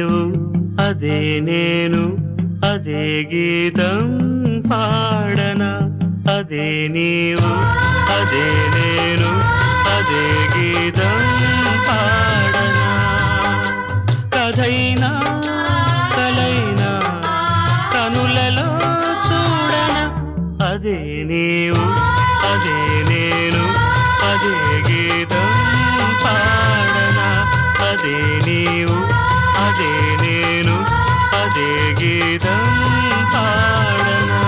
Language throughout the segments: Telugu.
నీవు అదే నేను అదే గీతం పాడనా అదే నీవు అదే నేను అదే గీతం పాడనా కథైనా కలైనా కనులలో చూడనా అదే నీవు అదే నేను అదే గీతం పాడనా అదే నీవు అదే నేను అదే గీతం పాడనా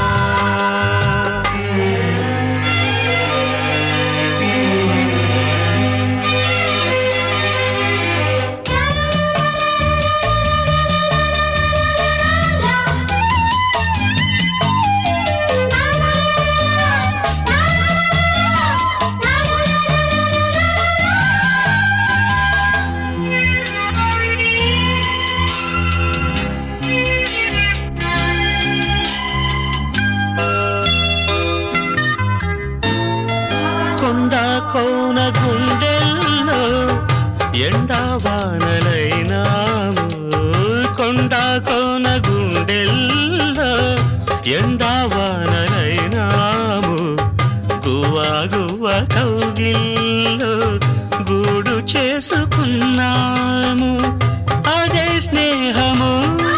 కొండ కోన గుండెల్లో ఎండా వానలైనాము కొండ కోన గుండెల్లో ఎండా వానలైనాము గువ్వా గువ్వ కౌగిల్లో గూడు చేసుకున్నాము అదే స్నేహము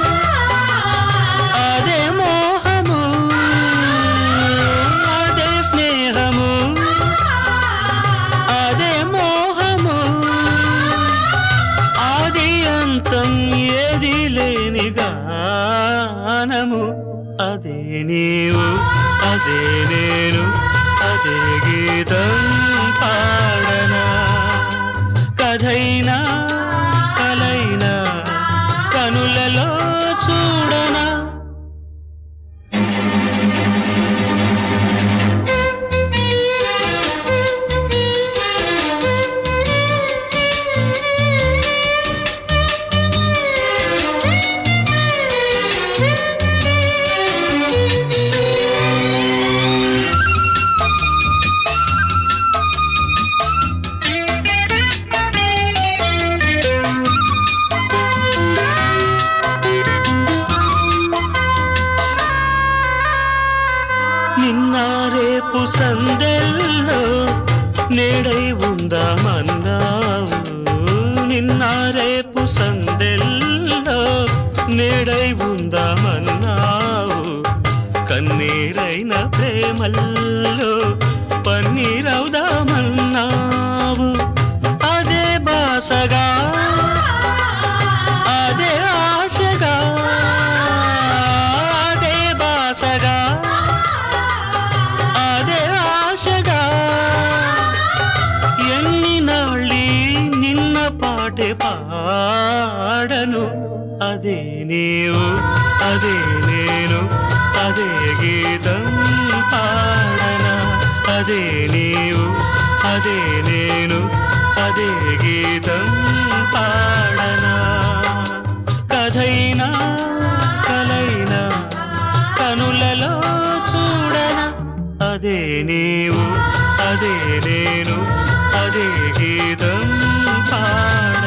అదే మోహము అదే స్నేహము అదే మోహము ఆది అంతం ఏది లేని గానము అదే నీవు అదే నేను అదే గీతం పాడనా కథైనా కలైనా కనులలో చూడనా నిన్న రేపు సందెల్లో నేడై ఉందామన్నావు నిన్న రేపు సందెల్లో నేడై ఉందామన్నావు కన్నీరైన ప్రేమల్లో పన్నీరవుదామన్నావు అదే బాసగా అదే ఆశగా అదే బాసగా అదే ఆశగా ఎన్ని నాళ్ళి నిన్న పాటే పాడను అదే నీవు అదే నేను అదే గీతం పాడనా అదే నీవు అదే నేను అదే గీతం పాడనా కథైనా కలైనా కనులలో చూడనా అదే నీవు అదే నేను అదే గీతం పాడ